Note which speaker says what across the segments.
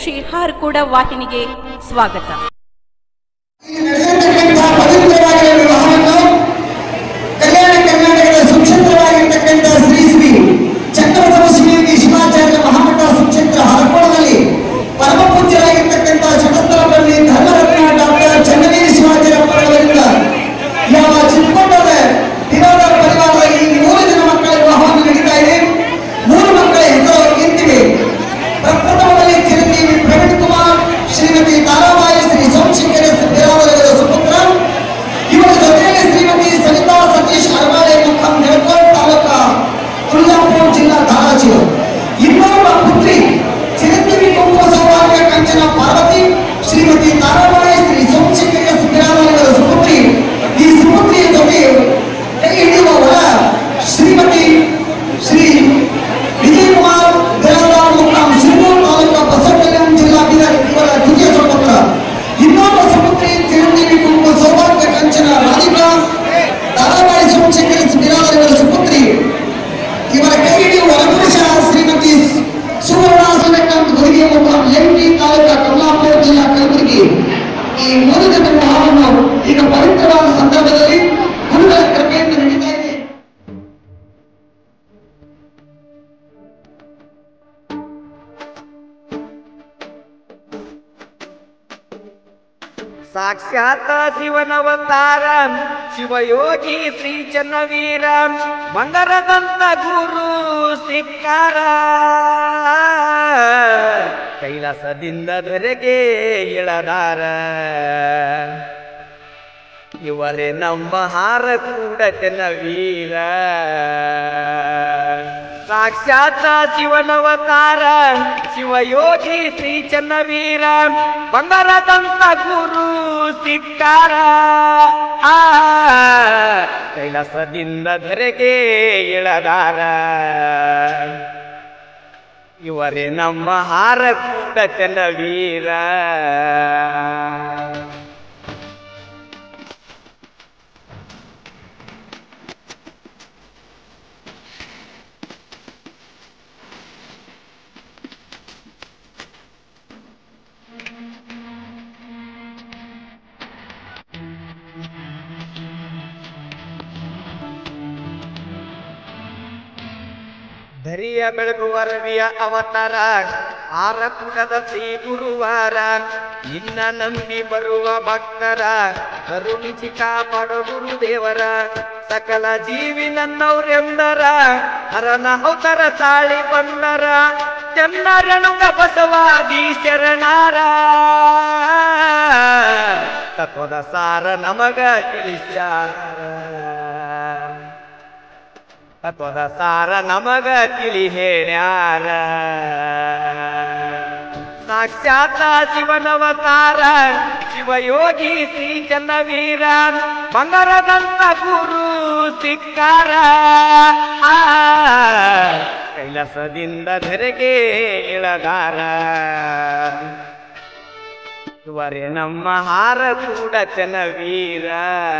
Speaker 1: ಶಿರ್ಹಾರ್ ಕೂಡ ವಾಹಿನಿಗೆ ಸ್ವಾಗತ
Speaker 2: ಇಲ್ಲಿ ನಡೆದಿರ್ತಕ್ಕಂತಹ ಪವಿತ್ರವಾಗಿರುವ ವಿವಾಹವನ್ನು ಕಲ್ಯಾಣ ಕರ್ನಾಟಕದ ಸುಕ್ಷೇತ್ರವಾಗಿರ್ತಕ್ಕಂಥ ಶ್ರೀ ಶ್ರೀ ಚಕ್ರವರ್ತಿ ಶ್ರೀ ಶಿವಾಚಾರ್ಯ ಮಹಾಮಠ ಸುಕ್ಷೇತ್ರ ಹರಕೋಣದಲ್ಲಿ ಪರಮ ಪೂಜ್ಯರಾಗಿರ್ತಕ್ಕಂಥ ಶಟಸ್ಥಲಪಲ್ಲಿ ಧರ್ಮರತ್ನ ಡಾಕ್ಟರ್ ಚನ್ನವೀರ ಶಿವಾಚಾರ್ಯ ಅವರಿಂದ ಯಾವ ಚಿಕ್ಕಕೊಂಡದ ದಿನೋದರ ಪರಿವಾರದ ಈ ಮೂರು ಜನ ಮಕ್ಕಳ ವಿವಾಹವನ್ನು ನಡೀತಾ ಇದೆ ಮೂರು ಮಕ್ಕಳ ಹೆಸರು ಇಂತಿವೆ ಪ್ರಪ್ರಥಮದಲ್ಲಿ ಚಿರಂಜೀವಿ ಪ್ರವೀಣ್ ಕುಮಾರ್ ಶ್ರೀಮತಿ ತಾರಾಬಾಯಿ ಶ್ರೀ ಸೋಮಶೇಖರ ಬಿರಾದರವರ ಸುಪುತ್ರ ಇವರ ಜೊತೆಯಲ್ಲಿ ಶ್ರೀಮತಿ ಸವಿತಾ ಸತೀಶ್ ಅರಬಾಳೆ ಮುಖಂ ನೆಲಕೋಟ್ ತಾಲೂಕ ತುಳಜಾಪುರ ಜಿಲ್ಲಾ ಧಾರಾಜಿರು ಇನ್ನೋರ್ವ ಪುತ್ರಿ ಚಿರಂಜೀವಿ ಕುಂಕುಮ ಸೌಭಾಗ್ಯ ಕಂಚನ ಪಾರ್ವತಿ ಶ್ರೀಮತಿ ತಾರಾಬಾಯಿ ಶ್ರೀ ಸೋಮಶೇಖರ ಬಿರಾದರವರ ಸುಪುತ್ರಿ ಈ ಸುಪುತ್ರಿಯ ಜೊತೆ ಕೈ ಹಿಡಿಯುವವರ ಶ್ರೀಮತಿ ಶ್ರೀ ವಿಜಯ್ ಕುಮಾರ್ ದೇವರಾವ್ ಮುಖಾಂ ಸಿಂಗೂರು ತಾಲೂಕು ಬಸವ ಕಲ್ಯಾಣ ಜಿಲ್ಲಾ ಬೀದರ್ ಇವರ ದ್ವಿತೀಯ ಸುಪುತ್ರ ಇನ್ನೊಬ್ಬ ಸುಪುತ್ರಿ ಚಿರಂಜೀವಿ ಕುಂಕುಮ ಸೌಭಾಗ್ಯ ಕಂಚನ ರಾಧಿಕಾ ಧಾರಾವಾಹಿ ಸೋಮಶೇಖರ ಬಿರಾದರ್ ಇವರ ಸುಪುತ್ರಿ ಇವರ ಕೈ ಹಿಡಿಯುವ ವರಪುರುಷ ಶ್ರೀಮತಿ ಸುವರ್ಣ ಸೂರ್ಯಕಾಂತ್ ಹುಡುಗಿಯ ಮುಖಾಂ ಎಂಪಿ ತಾಲೂಕು ಕಮಲಾಪುರ ಜಿಲ್ಲಾ ಕಲಬುರಗಿ ಈ ಮೂರು ಜನ ವಿವಾಹವನ್ನು ಈಗ ಪವಿತ್ರವಾದ ಸಂದರ್ಭದಲ್ಲಿ ಗುರುಗಳ ಕೃಪೆಯಿಂದ ನಡೀತಾ ಇದೆ
Speaker 3: ಸಾಕ್ಷಾತ್ ಶಿವನವತಾರ ಶಿವಯೋಗಿ ಶ್ರೀ ಚನ್ನವೀರ ಮಂಗರದಂತ ಗುರು ಸಿಕ್ಕಾರ ಕೈಲಾಸದಿಂದ ಧರೆಗೆ ಇಳದಾರ ಇವರೇ ನಮ್ಮ ಹಾರ ಕೂಡ ಚನ್ನವೀರ ಸಾಕ್ಷಾತ್ ಶಿವನವತಾರ ಶಿವಯೋಗಿ ಶ್ರೀ ಚನ್ನವೀರ ಬಂಗಾರದಂತ ಗುರು ಸಿಕ್ಕಾರ ಆ ಕೈಲಾಸದಿಂದ ಧರೆಗೆ ಇಳದಾರ ಇವರೇ ನಮ್ಮ ಹಾರ ಕೂಡ ಚನ್ನವೀರ ಧರಿಯ ಬೆಳಗುವ ರವಿಯ ಅವತಾರ ಆರ ಪುಟದ ಶ್ರೀ ಗುರುವಾರ ನಿನ್ನ ನಂಬಿ ಬರುವ ಭಕ್ತರ ಕರುಣಿಸಿ ಕಾಪಾಡೋ ಗುರುದೇವರ ಸಕಲ ಜೀವಿ ನನ್ನವ್ರೆಂದರ ಹರನ ಅವತಾರ ತಾಳಿ ಬಂದರ ಚೆನ್ನರಣುಗ ಬಸವಾದಿ ಶರಣಾರ ತತ್ವದ ಸಾರ ನಮಗ ತಿಳಿಸ್ಯಾರ ತತ್ವದ ಸಾರ ನಮಗ ತಿಳಿ ಹೇಳ್ಯಾರ ಸಾಕ್ಷಾತ್ ಶಿವನವತಾರ ಶಿವಯೋಗಿ ಶ್ರೀ ಚನ್ನವೀರ ಬಂಗಾರದಂತ ಗುರು ಸಿಕ್ಕಾರ ಆ, ಕೈಲಾಸದಿಂದ ಧರೆಗೆ ಇಳದಾರ ಇವರೇ ನಮ್ಮ ಹಾರ ಕೂಡ ಚನ್ನವೀರ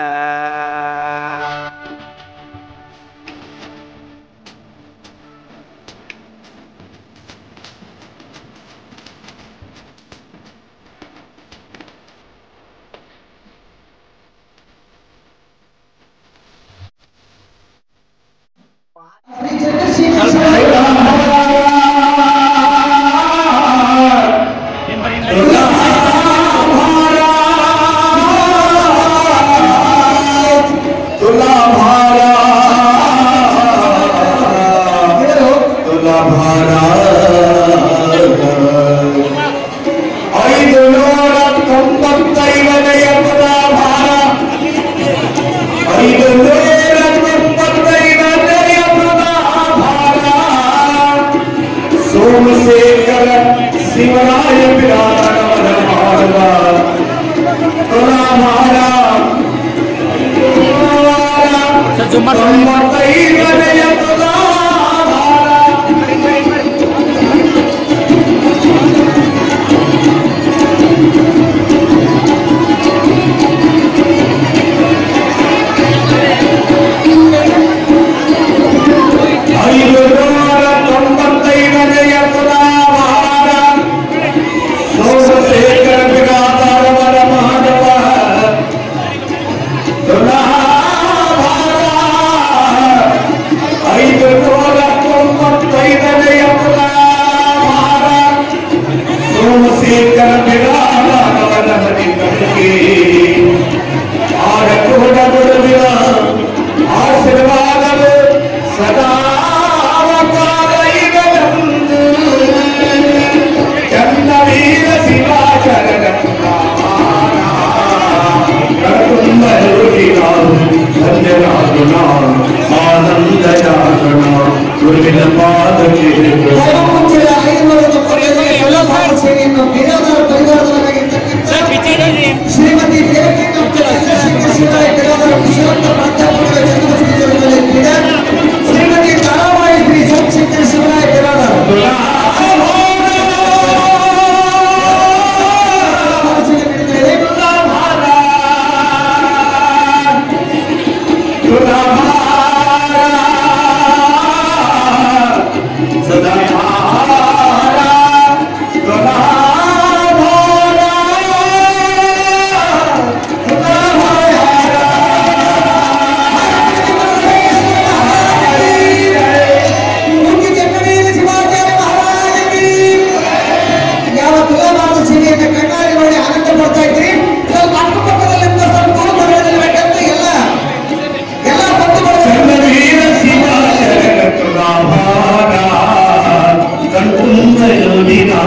Speaker 2: ಐದು ನೂರ ತೊಂಬತ್ತೈದನೆಯ ತುಲಾಭಾರ ಐದು ನೂರ ತೊಂಬತ್ತೈದನೆಯ ತುಲಾಭಾರ ಸೋಮಶೇಖರ ಶಿವರಾಯ ಬಿರಾದವರ ಮಾರ್ಗ ತುಲಾಭಾರ ತೊಂಬತ್ತೈದನೆಯ ತುಲಾಭಾರ ಐದು ನೂರ ತೊಂಬತ್ತೈದನೆಯ ತುಲಾಭಾರ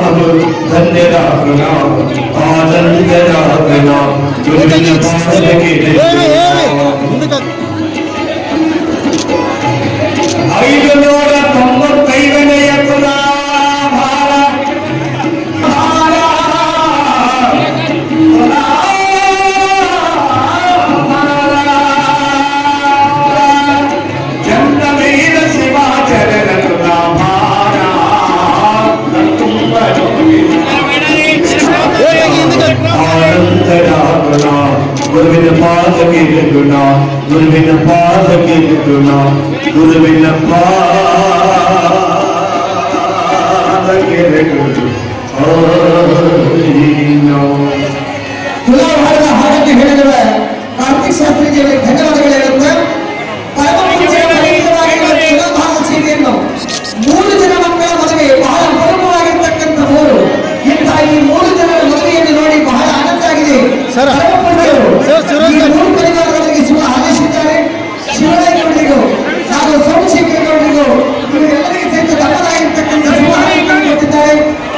Speaker 4: ನಾವು ಧನ್ಯರಾಗೋಣ ಆನಂದರಾಗೋಣ ಗುರುವಿನ ಪಾದಕ್ಕೆ ಐದು ನೂರ ತೊಂಬತ್ತೈದನೆಯ ಕುಲ ಭಾರ ಭಾರ ಕುಲ ಭಾರ ಚಂದ್ರವೀರ ಶಿವಾಚಾರ್ಯರ ಕುಲ ಭಾರ ತುಂಬ ಆನಂದರಾಗೋಣ ಗುರುವಿನ ಪಾದಕ್ಕೆ ಗುಣ ಗುರುವಿನ ಪಾದಕ್ಕೆ ಗುಣ ಗುರುವಿನ ಪಾದಕ್ಕೆ ಗುಣ
Speaker 2: ತುಲಾಭಾರದ ಹಾಡನ್ನು ಹೇಳಿರುವ ಕಾರ್ತಿಕ್ ಶಾಸ್ತ್ರಿಜಿಯವರಿಗೆ ಧನ್ಯವಾದಗಳು ಹೇಳುತ್ತೆ ಪರಮಪೂಜ್ಯ ಪವಿತ್ರವಾಗಿರುವ ತುಲಾಭಾರದ ಸೀಮೆಯನ್ನು ಮೂರು ಜನ ಮಕ್ಕಳ ಮದುವೆ ಬಹಳ ಪ್ರಮುಖವಾಗಿರ್ತಕ್ಕಂಥ ಮೂರು ಇಂಥ ಈ ಮೂರು ಜನರ ಮದುವೆಯನ್ನು ನೋಡಿ ಬಹಳ ಆನಂದ ಆಗಿದೆ
Speaker 5: ಸರ್,
Speaker 2: ಪರಮಪೂಜ್ಯರು
Speaker 5: ಸರ್, ಸುರೇಶ್
Speaker 2: ಈ
Speaker 5: ಸರ್.
Speaker 2: ಮೂರು ಪರಿವಾರಗಳಿಗೆ ಶುಭ ಹಾರೈಸಿದ್ದಾರೆ ಶಿವರಾಯಗೌಡರಿಗೂ ಹಾಗೂ ಸೋಮಶೇಖರಗೌಡರಿಗೂ ಇವರೆಲ್ಲರಿಗೆ ಸಹಿತ ತಮ್ಮದಾಗಿರ್ತಕ್ಕಂಥ ಶುಭ ಹಾರೈಕೆಯನ್ನು ಕೊಟ್ಟಿದ್ದಾರೆ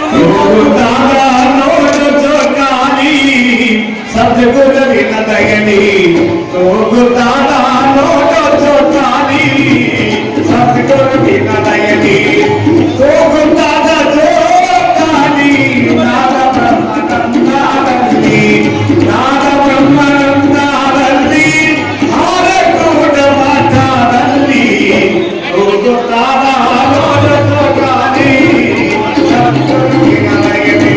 Speaker 4: ಸದ್ಗುರುವಿನ ದಯನಿ ಹೋಗುತ್ತಾನ ನೋಡ ಜೋಕಾಲಿ ಸದ್ಗುರುವಿನ ದಯನಿ ಹೋಗುತ್ತಾನ ಜೋಕಾಲಿ ನಾದ ಬ್ರಹ್ಮನಂದಾರಲ್ಲಿ ನಾದ ಬ್ರಹ್ಮನಂದಾರಲ್ಲಿ ಆರಕೂಟ ಮಾತಾದಲ್ಲಿ ಹೋಗುತ್ತಾನ ನೋಡ ಜೋಕಾಲಿ ಸದ್ಗುರುವಿನ ದಯನಿ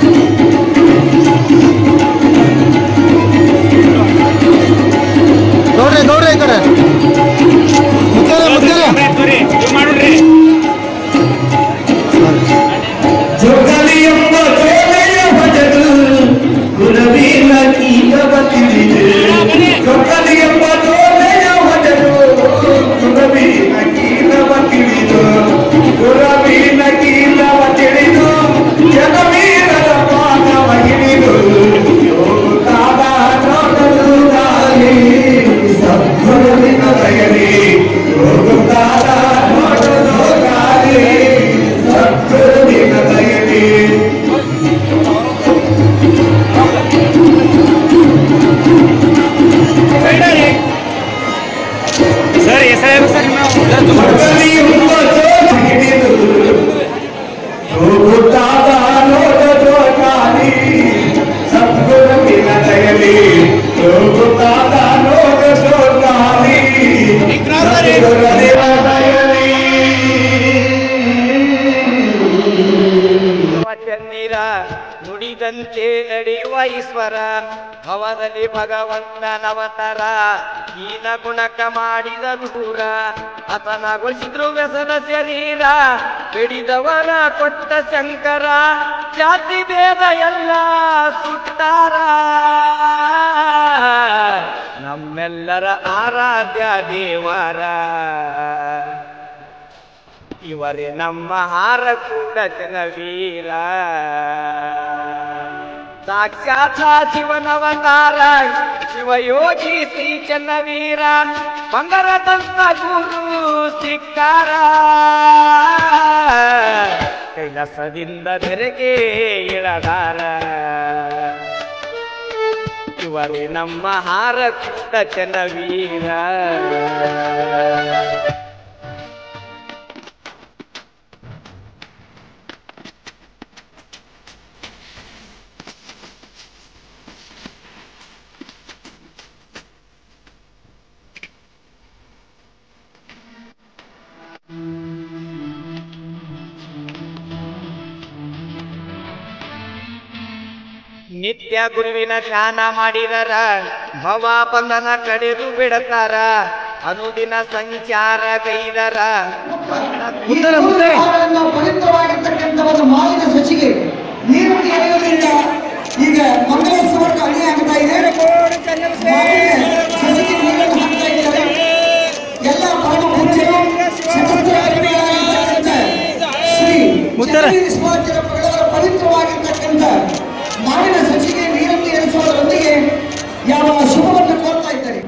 Speaker 5: ನೋಡ್ರಿ ನೋಡ್ರಿ ಈ ಕಡೆ ಮುತ್ತೇರೆ ಮುತ್ತೇರೆ
Speaker 4: ಜೋಕಾಲಿ ಎಂಬ ಜೋಲೆಯ ಭಜದು ಗುರುವಿನ ಕೀಲವ ತಿಳಿದು ಜೋಕಾಲಿ ಎಂಬ ಜೋಲೆಯ ಭಜದು ಗುರುವಿನ ಕೀಲವ ತಿಳಿದು ಗುರುವಿನ ಕೀಲವ ತಿಳಿದು ಜನವೀರರ ಪಾದವ ಹಿಡಿದು ಯೋಗಾದ ನೋಡಲು ದಾರಿ ಸದ್ಗುರುವಿನ ದಯರಿ ಯೋಗಾದ ನೋಡಲು ದಾರಿ ಸದ್ಗುರುವಿನ ದಯರಿ ಮಕ್ಕಳಿಯುವ ಜೋಗ ಹಿಡಿದು ಹೋಗುತ್ತಾದ ನೋಡ ಜೋಗಾಲಿ ಸದ್ಗುರುವಿನ ದಯಲಿ ಹೋಗುತ್ತಾದ ನೋಡ ಜೋಗಾಲಿ ಸದ್ಗುರುವಿನ ದಯಲಿ
Speaker 3: ಚನ್ನೀರ ನುಡಿದಂತೆ ನಡೆಯುವ ಈಶ್ವರ ಭವದಲ್ಲಿ ಭಗವಂತನವತರ ಹೀನ ಗುಣಕ ಮಾಡಿದ ದೂರ ಹತನಗೊಳಿಸಿದ್ರು ವ್ಯಸನ ಶರೀರ ಬೆಡಿದವರ ಕೊಟ್ಟ ಶಂಕರ ಜಾತಿ ಭೇದ ಎಲ್ಲ ಸುಟ್ಟಾರ ನಮ್ಮೆಲ್ಲರ ಆರಾಧ್ಯ ದೇವರ ಇವರೇ ನಮ್ಮ ಹಾರ ಕೂಡ ಜನವೀರ ಸಾಕ್ಷಾತ್ ಶಿವನವತಾರ ಶಿವಯೋಗಿ ಶ್ರೀ ಚನ್ನವೀರ ಬಂಗಾರದಂತ ಗುರು ಸಿಕ್ಕಾರ ಕೈಲಾಸದಿಂದ ಬೆರಗೆ ಇಳದಾರ ಇವರೇ ನಮ್ಮ ಹಾರ ಕೂಡ ಚನ್ನವೀರ ನಿತ್ಯ ಗುರುವಿನ ಧ್ಯಾನ ಮಾಡಿದರ ಭವ ಬಂಧನ ಕಡೆದು ಬಿಡತಾರ ಅನುದಿನ ಸಂಚಾರ ಗೈದರ
Speaker 5: ಮುತ್ತೇರೆ ಮುತ್ತೇರೆ
Speaker 2: ಆಹಾರವನ್ನು ಪವಿತ್ರವಾಗಿರ್ತಕ್ಕಂಥ ಒಂದು ಮಾಲಿನ ಸಚಿಗೆ ನೀರು ಎಳೆಯೋದ್ರಿಂದ ಈಗ ಮಂಗಲೇಶ್ವರಕ್ಕೆ ಅಣಿ ಆಗ್ತಾ ಇದೆ ಮಾಲಿನ್ಯ ಸಸಿಗೆ ನೀರನ್ನು ಹಾಕ್ತಾ ಇದ್ದಾರೆ ಎಲ್ಲ ಪರಮ ಪೂಜ್ಯರು ಶತಸ್ಥರಾಗಿರ್ತಕ್ಕಂಥ ಶ್ರೀ
Speaker 5: ಮುತ್ತರ.
Speaker 2: ಚನ್ನವೀರ ಶಿವಾಚಾರ್ಯ ಪ್ರಗಳವರ ಪವಿತ್ರವಾಗಿರ್ತಕ್ಕಂಥ ಮಾವಿನ ಸಸಿಗೆ ನೀರನ್ನು ಏರಿಸುವುದರೊಂದಿಗೆ ಯಾವ ಶುಭವನ್ನು ಕೋರ್ತಾ ಇದ್ದಾರೆ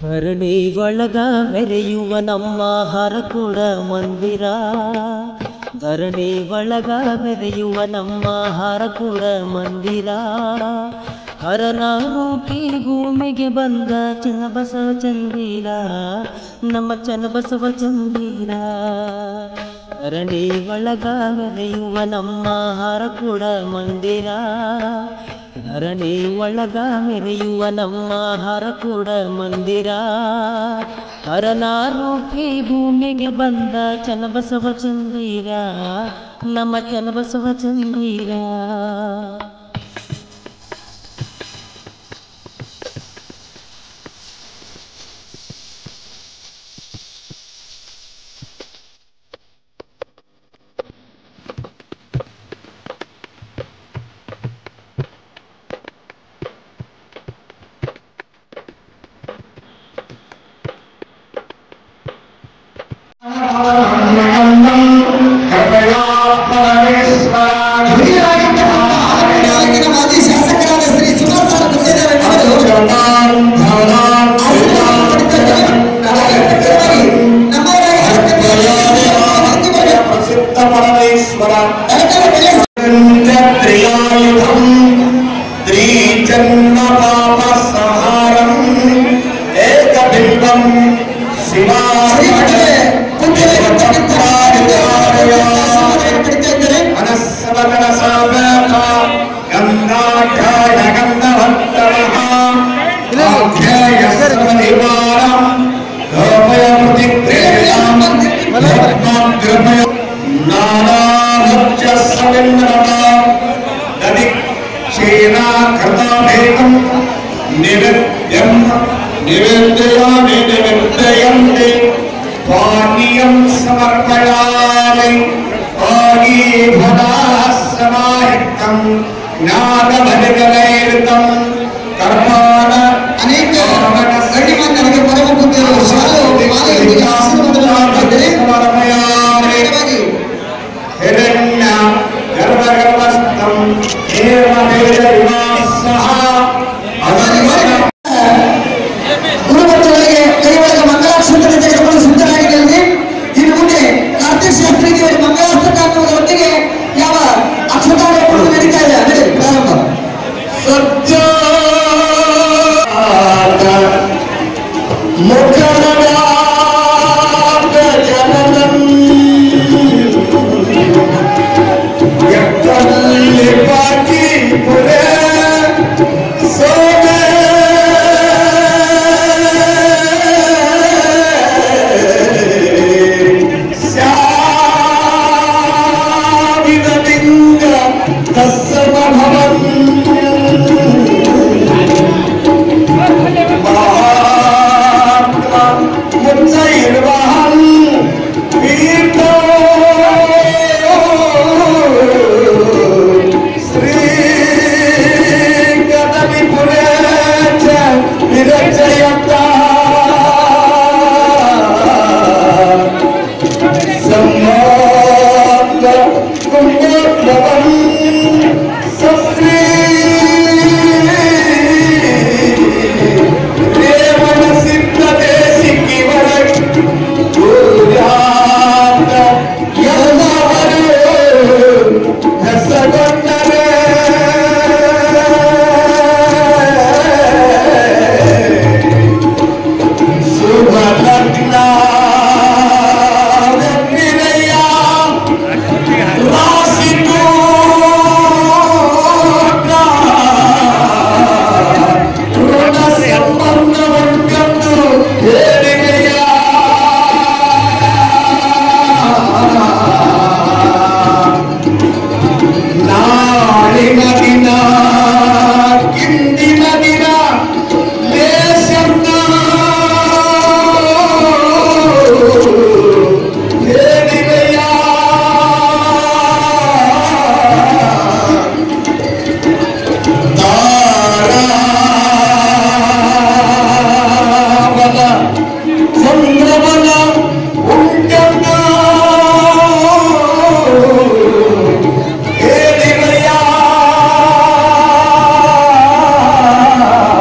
Speaker 6: ಧರಣಿ ಒಳಗ ಮೆರೆಯುವ ನಮ್ಮ ಹರಕುಡ ಮಂದಿರ ಧರಣಿ ಒಳಗ ಮೆರೆಯುವ ನಮ್ಮ ಹರಕುಡ ಮಂದಿರ ಹರನ ರೂಪಿ ಭೂಮಿಗೆ ಬಂದ ಚನ್ನಬಸವ ಚಂದೀರ ನಮ್ಮ ಚನ್ನಬಸವ ಚಂದೀರ ಧರಣಿ ಒಳಗ ಮೆರೆಯುವ ನಮ್ಮ ಹರಕುಡ ಮಂದಿರ ಧರಣಿ ಒಳಗ ಮೆರೆಯುವ ನಮ್ಮ ಹರಕುಡ ಮಂದಿರ ಹರನಾರೂಪಿ ಭೂಮಿಗೆ ಬಂದ ಚನ್ನಬಸವ ಚಂದೀರ ನಮ್ಮ ಚನ್ನಬಸವ ಚಂದೀರ
Speaker 2: ಹಿರಿಯರಾಗಿರ್ತಕ್ಕಂಥ ಆರನೇ ತಾಲೂಕಿನ ಮಾಜಿ ಶಾಸಕರಾದ ಶ್ರೀ ಸುಭಾಷ್ ಗುಂಡೇರವರು
Speaker 4: ಪ್ರಸಿದ್ಧ ಪರಮೇಶ್ವರ ತ್ರಿಯಾಯುಧಂ ತ್ರಿಜನ್ಮ ಪಾಪ ಸಂಹಾರಂ ಏಕಬಿಂಬಂ ಮನಸ್ಸವಗಣ ಸಾಧಕ ಗಂಧಾಢ್ಯಾಯ ಗಂಧವತ್ತರಃ ಆಧ್ಯಾಯ ಸರ್ವನಿವಾರಂ ಲೋಪಯ ಪ್ರತಿಕ್ರಿಯಾಂ ಧರ್ಮಾಗ್ರಮಯ ನಾನಾಭಜ್ಯ ಸವಿಂದ್ರಮ ದದಿ ಕ್ಷೀಣಾ ಕೃತಾಭೇದಂ ನಿವೇದ್ಯಂ ನಿವೇದ್ಯಾಮಿ ನಿವೇದ್ಯಂತಿ ಪಾನೀಯಂ ಸಮರ್ಪಯಾಮಿ ಪಾನೀಭದಾः ಸಮಾಹಿತಂ ಜ್ಞಾನಭಜಗಲೈರಿತಂ ಕರ್ಮಾಣ
Speaker 2: ಅನೇಕ ಗಣ್ಯಮಾನ್ಯರಿಗೆ ಪರಮ ಪೂಜ್ಯರು ಶಾಲು ಮಾಲೆಯೊಂದಿಗೆ ಆಶೀರ್ವಾದವನ್ನು ಮಾಡಿದ್ದಾರೆ. ನೇರವಾಗಿ
Speaker 4: ಹಿರಣ್ಯ ಗರ್ಭಗರ್ಭಸ್ಥಂ ಹೇಮವೇದ ಸಹ
Speaker 2: ಗುರುಮಟ್ಟಗಳಿಗೆ ಕೈವರೆಗೆ ಮಂಗಲಾಕ್ಷತ್ರ ತೆಗೆದುಕೊಂಡು ಸಿದ್ಧರಾಗಿದ್ದಾರೆ ಇನ್ನು ಮುಂದೆ ಕಾರ್ತಿಕ್ ಶಾಸ್ತ್ರಿಗೆ ಮಂಗಲಾಸ್ತ್ರ ಕಾಣುವುದರೊಂದಿಗೆ ಯಾವ ಅಕ್ಷತಾರೋಪಣ ನಡೀತಾ ಇದೆ ಅದೇ ಪ್ರಾರಂಭ
Speaker 4: ಸತ್ಯ ಮುಖಮದಾದ ಜನನಂ ಎತ್ತಲ್ಲಿ ಬಾಕಿ ಪುರೇ ಸೋಮೆ ಶ್ಯಾಮಿನಲಿಂಗ ತಸ್ಸಮ ಮುಚ್ಚೈರ್ವಹಂ ಪೀಠೋ ಶ್ರೀ ಗದನಿಪುರೇ ಚ ನಿರಚಯತ ಸಮ್ಮಾನ ಕುಂಭೋದ್ಭವಂ ಸಸ್ರೀ ದೇವನ ಸಿದ್ಧತೆ ಸಿಕ್ಕಿವರ ಪೂಜಾತ ಎಲ್ಲವರು ಹೆಸಗೊಂಡರೆ ಶುಭ ಲಗ್ನ ವೆಂಕಟಯ್ಯ ರಾಶಿ ಋಣ ಸಂಬಂಧವನ್ನು ಹೇಳಿದೆಯ ನಾಳಿನ ದಿನ ಇಂದಿನ ದಿನ ಲೇಸನ್ನ ಹೇಳಿದೆಯ ತಾರಾವನ ಚಂದ್ರವನ ಉಂಟನ್ನ ಹೇಳಿದೆಯ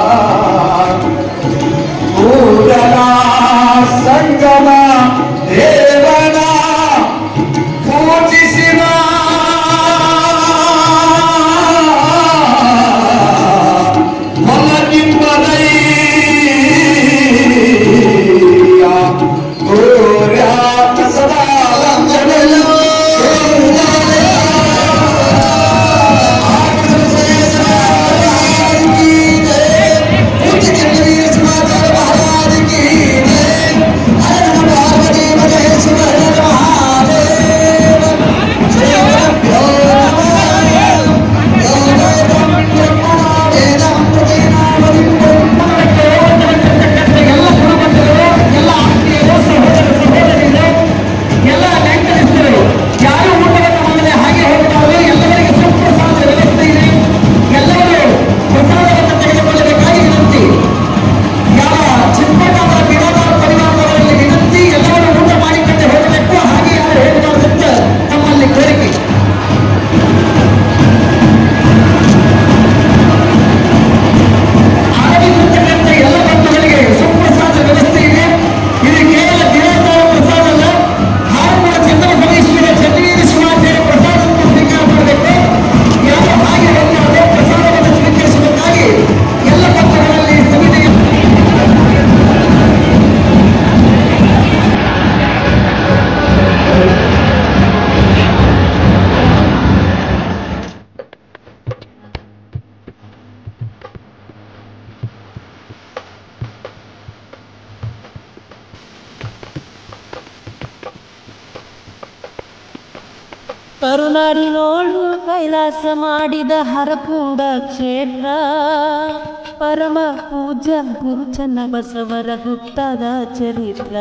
Speaker 6: ಕರುನಾಡಿನೋಳು ಕೈಲಾಸ ಮಾಡಿದ ಹರಕೂಡ ಕ್ಷೇತ್ರ ಪರಮ ಪೂಜ್ಯ ಗುರು ಚನ್ನ ಬಸವರ ಗುಪ್ತದ ಚರಿತ್ರ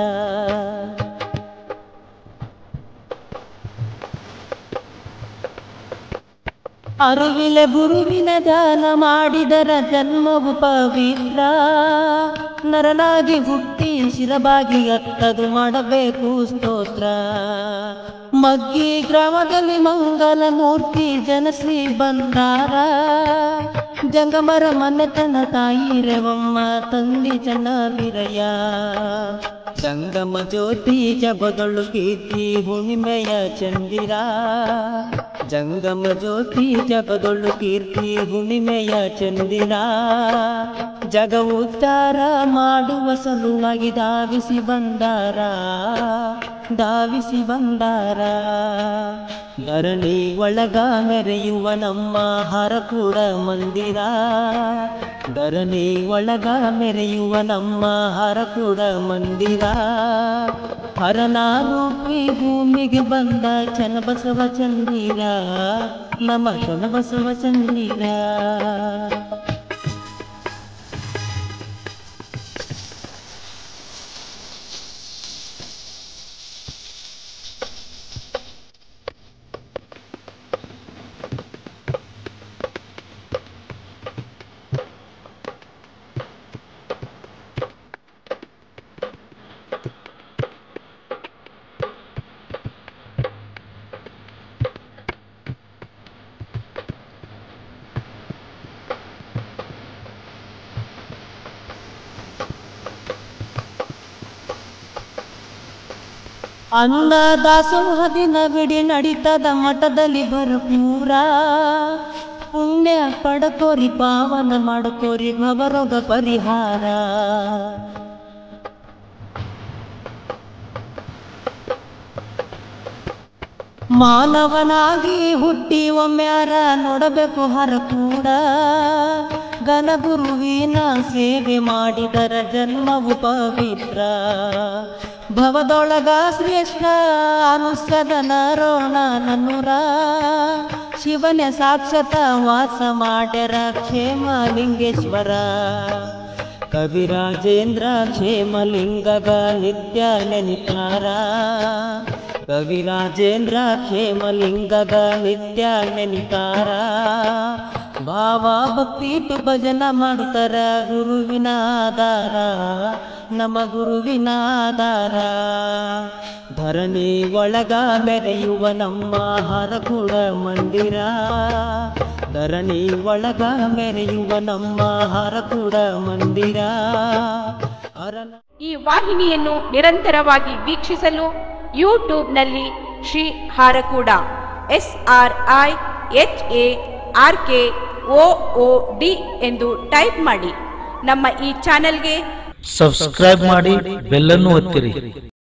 Speaker 6: ಅರುವಿಲೆ ಗುರುವಿನ ದಾನ ಮಾಡಿದರ ಜನ್ಮವು ಪವಿತ್ರ ನರನಾಗಿ ಹುಟ್ಟಿ ಶಿರಬಾಗಿ ಅತ್ತದು ಮಾಡಬೇಕು ಸ್ತೋತ್ರ ಮಗ್ಗಿ ಗ್ರಾಮದಲ್ಲಿ ಮಂಗಲ ಮೂರ್ತಿ ಜನಶ್ರೀ ಬಂದಾರ ಜಂಗಮರ ಮನೆತನ ತಾಯಿ ರೇವಮ್ಮ ತಂದಿ ಚನ್ನ ವೀರಯ್ಯ ಸಂಗಮ ಜ್ಯೋತಿ ಜಗದೊಳು ಕೀರ್ತಿ ಹುಣ್ಣಿಮೆಯ ಚಂದಿರ ಜಂಗಮ ಜ್ಯೋತಿ ಜಗದೊಳು ಕೀರ್ತಿ ಹುಣ್ಣಿಮೆಯ ಚಂದಿರ ಜಗ ಉದ್ಧಾರ ಮಾಡುವ ಸಲುವಾಗಿ ಧಾವಿಸಿ ಬಂದಾರ ಧಾವಿಸಿ ಬಂದಾರ ಧರಣಿ ಒಳಗ ಮೆರೆಯುವ ನಮ್ಮ ಹರಕೂಡ ಮಂದಿರ ಧರಣಿ ಒಳಗ ಮೆರೆಯುವ ನಮ್ಮ ಹರಕೂಡ ಮಂದಿರ ಹರನಾರೂಪಿ ಭೂಮಿಗೆ ಬಂದ ಚನ್ನಬಸವ ಚಂದಿರ ನಮ್ಮ ಚನ್ನಬಸವ ಚಂದಿರ ಅನ್ನ ದಾಸೋಹ ದಿನ ಬಿಡಿ ನಡೀತದ ಮಠದಲ್ಲಿ ಭರಪೂರ ಪುಣ್ಯ ಪಡಕೋರಿ ಪಾವನ ಮಾಡಕೋರಿ ಭವರೋಗ ಪರಿಹಾರ ಮಾನವನಾಗಿ ಹುಟ್ಟಿ ಒಮ್ಮ್ಯಾರ ನೋಡಬೇಕು ಹರ ಕೂಡ ಗನಗುರುವಿನ ಸೇವೆ ಮಾಡಿದರ ಜನ್ಮವು ಪವಿತ್ರ ಭವದೊಳಗ ಶ್ರೇಷ್ಠ ಅನುಸದ ನರೋಣ ನನ್ನುರ ಶಿವನ ಸಾಕ್ಷತ ವಾಸ ಮಾಡ್ಯರ ಕ್ಷೇಮ ಲಿಂಗೇಶ್ವರ ಕವಿರಾಜೇಂದ್ರ ಕ್ಷೇಮಲಿಂಗಗ ನಿತ್ಯ ನೆನಿತಾರ ಕವಿರಾಜೇಂದ್ರ ಕ್ಷೇಮಲಿಂಗಗ ನಿತ್ಯ ನೆನಿತಾರ ಭಾವ ಭಕ್ತಿ ಇಟ್ಟು ಭಜನ ಮಾಡ್ತಾರ ಗುರುವಿನ ಆಧಾರ ನಮ್ಮ ಗುರುವಿನ ಆಧಾರ ಧರಣಿ ಒಳಗ ಮೆರೆಯುವ ನಮ್ಮ ಹರಕುಳ ಮಂದಿರ ಧರಣಿ ಒಳಗ ಮೆರೆಯುವ ನಮ್ಮ ಹರಕುಳ ಮಂದಿರ ಅರನ
Speaker 1: ಈ ವಾಹಿನಿಯನ್ನು ನಿರಂತರವಾಗಿ ವೀಕ್ಷಿಸಲು ಯೂಟ್ಯೂಬ್ನಲ್ಲಿ Shri Harakuda S R I H A R K O O D ಎಂದು ಟೈಪ್ ಮಾಡಿ ನಮ್ಮ ಈ ಚಾನೆಲ್ಗೆ
Speaker 5: ಸಬ್ಸ್ಕ್ರೈಬ್ ಮಾಡಿ ಬೆಲ್ಲನ್ನು ಒತ್ತಿರಿ